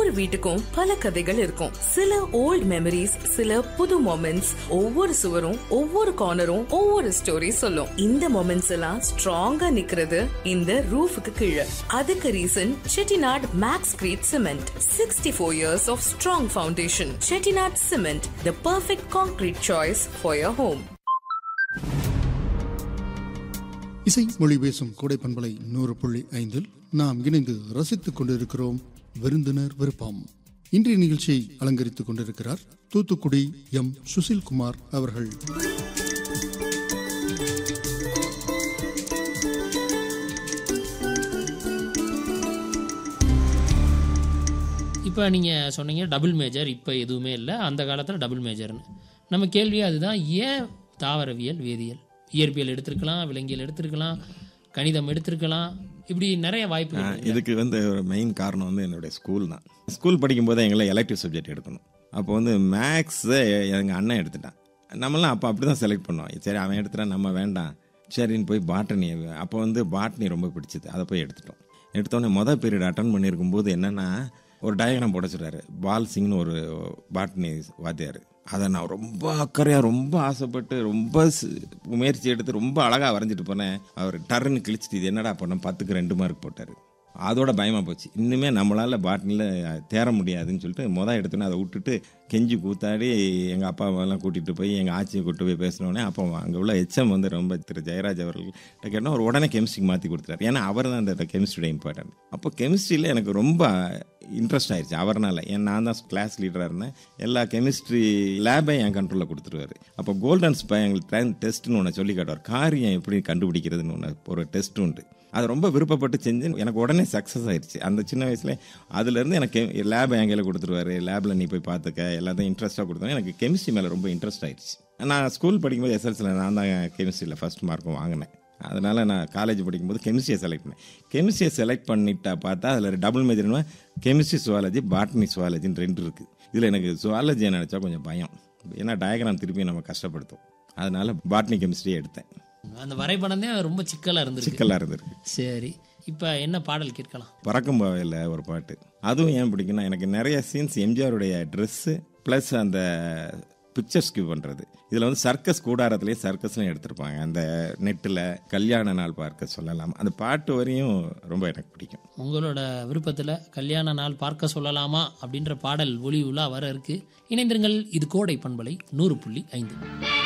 ஒவ்வொரு வீட்டுக்கும் பல கதைகள் இருக்கும் சில ஓல்ட் மெமரிஸ் சில புது மொமெண்ட்ஸ் ஒவ்வொரு சுவரும் ஒவ்வொரு கார்னரும் ஒவ்வொரு ஸ்டோரி சொல்லும் இந்த மொமெண்ட்ஸ் எல்லாம் ஸ்ட்ராங்கா நிக்கிறது இந்த ரூஃபுக்கு கீழே அதுக்கு reason Chettinad maxcrete cement sixty four years of strong foundation Chettinad cement the perfect concrete choice for your home இசை மொழி பேசும் கோடை பண்பலை நூறு புள்ளி ஐந்தில் நாம் இணைந்து ரசித்துக் கொண்டிருக்கிறோம் விருந்தினர் விருப்பம் இன்றைய நிகழ்ச்சியை அலங்கரித்துக் கொண்டிருக்கிறார் தூத்துக்குடி எம் சுசில்குமார் அவர்கள் இப்போ நீங்கள் சொன்னீங்க டபுள் மேஜர் இப்போ எதுவுமே இல்லை அந்த காலத்தில் டபுள் மேஜர்னு நம்ம கேள்வி அதுதான் ஏன் தாவரவியல் வேதியியல் இயற்பியல் எடுத்திருக்கலாம் விலங்கியல் எடுத்திருக்கலாம் கணிதம் எடுத்திருக்கலாம் இப்படி நிறைய வாய்ப்பு ஆ, இதுக்கு வந்து ஒரு மெயின் காரணம் வந்து என்னுடைய ஸ்கூல் தான் ஸ்கூல் படிக்கும்போது எங்களை எலக்டிவ் சப்ஜெக்ட் எடுக்கணும் அப்போ வந்து மேக்ஸை எங்கள் அண்ணன் எடுத்துட்டான் நம்மளாம் அப்போ அப்படி தான் செலக்ட் பண்ணோம் சரி அவன் எடுத்துட்டான் நம்ம வேண்டாம் சரின்னு போய் பாட்டனி அப்போ வந்து பாட்னி ரொம்ப பிடிச்சது அதை போய் எடுத்துட்டோம் எடுத்தோடனே மொதல் பீரியட் அட்டன் பண்ணியிருக்கும்போது என்னென்னா ஒரு டயக்ராம் போட சொல்றாரு பால் சிங்னு ஒரு பாட்னி வாத்தியார் அதை நான் ரொம்ப அக்கறையாக ரொம்ப ஆசைப்பட்டு ரொம்ப சி- முயற்சி எடுத்து ரொம்ப அழகாக வரைஞ்சிட்டு போனேன் அவர் டர்ன்னு கிழிச்சிட்டு இது என்னடா பண்ண பத்துக்கு ரெண்டு மார்க் போட்டார் அதோட பயமாக போச்சு இன்னுமே நம்மளால் பாட்டினில் தேர முடியாதுன்னு சொல்லிட்டு மொதல் எடுத்தோன்னே அதை விட்டுட்டு கெஞ்சி கூத்தாடி எங்கள் அப்பா அம்மாவெல்லாம் கூட்டிகிட்டு போய் எங்கள் ஆச்சியை கூட்டு போய் பேசினோடனே அப்போ அங்கே உள்ள எச்எம் வந்து ரொம்ப திரு ஜெயராஜ் அவர்கள்ட்ட கேட்டோம் அவர் உடனே கெமிஸ்ட்ரிக்கு மாற்றி கொடுத்துட்டாரு ஏன்னா அவர் தான் அந்த கெமிஸ்ட்ரியோட இம்பார்ட்டன்ட் அப்போ கெமிஸ்ட்ரியில் எனக்கு ரொம்ப இன்ட்ரெஸ்ட் ஆயிடுச்சு அவர்னால ஏன் நான் தான் கிளாஸ் லீடராக இருந்தேன் எல்லா கெமிஸ்ட்ரி லேபையும் என் கண்ட்ரோலில் கொடுத்துருவாரு அப்போ கோல்டன் ஸ்பை எங்களுக்கு டெஸ்ட்னு ஒன்று சொல்லி காட்டுவார் காரியம் எப்படி கண்டுபிடிக்கிறதுன்னு ஒன்று ஒரு டெஸ்ட் உண்டு அதை ரொம்ப விருப்பப்பட்டு செஞ்சு எனக்கு உடனே சக்ஸஸ் ஆயிடுச்சு அந்த சின்ன வயசுல அதுலேருந்து எனக்கு லேப் என் கையில் கொடுத்துருவாரு லேபில் நீ போய் பார்த்துக்க எல்லாத்தையும் இன்ட்ரெஸ்ட்டாக கொடுத்தோன்னே எனக்கு கெமிஸ்ட்ரி மேலே ரொம்ப இன்ட்ரெஸ்ட் ஆயிடுச்சு நான் ஸ்கூல் படிக்கும்போது எஸ்எல்சியில் நான் தான் கெமிஸ்ட்ரியில் ஃபஸ்ட் மார்க்கும் வாங்கினேன் அதனால் நான் காலேஜ் படிக்கும்போது கெமிஸ்ட்ரியை செலக்ட் பண்ணேன் கெமிஸ்ட்ரியை செலக்ட் பண்ணிட்டா பார்த்தா அதில் டபுள் மேஜர்னா கெமிஸ்ட்ரி சுவாலஜி பாட்னி சுவாலஜின்னு ரெண்டு இருக்குது இதில் எனக்கு சுவாலஜியை நினச்சா கொஞ்சம் பயம் ஏன்னா டயக்ராம் திருப்பி நம்ம கஷ்டப்படுத்தும் அதனால் பாட்னி கெமிஸ்ட்ரியை எடுத்தேன் அந்த வரைபடம் தான் ரொம்ப சிக்கலாக இருந்திருக்கு சிக்கலாக இருந்திருக்கு சரி இப்போ என்ன பாடல் கேட்கலாம் பறக்கும் பாவையில் ஒரு பாட்டு அதுவும் ஏன் பிடிக்கும்னா எனக்கு நிறைய சீன்ஸ் எம்ஜிஆருடைய ட்ரெஸ்ஸு ப்ளஸ் அந்த பிக்சர்ஸ் கிவ் பண்ணுறது இதில் வந்து சர்க்கஸ் கூடாரத்துலேயே சர்க்கஸ்லாம் எடுத்திருப்பாங்க அந்த நெட்டில் கல்யாண நாள் பார்க்க சொல்லலாம் அந்த பாட்டு வரையும் ரொம்ப எனக்கு பிடிக்கும் உங்களோட விருப்பத்தில் கல்யாண நாள் பார்க்க சொல்லலாமா அப்படின்ற பாடல் ஒளி உலா வர இருக்கு இணைந்திருங்கள் இது கோடை பண்பலை நூறு புள்ளி ஐந்து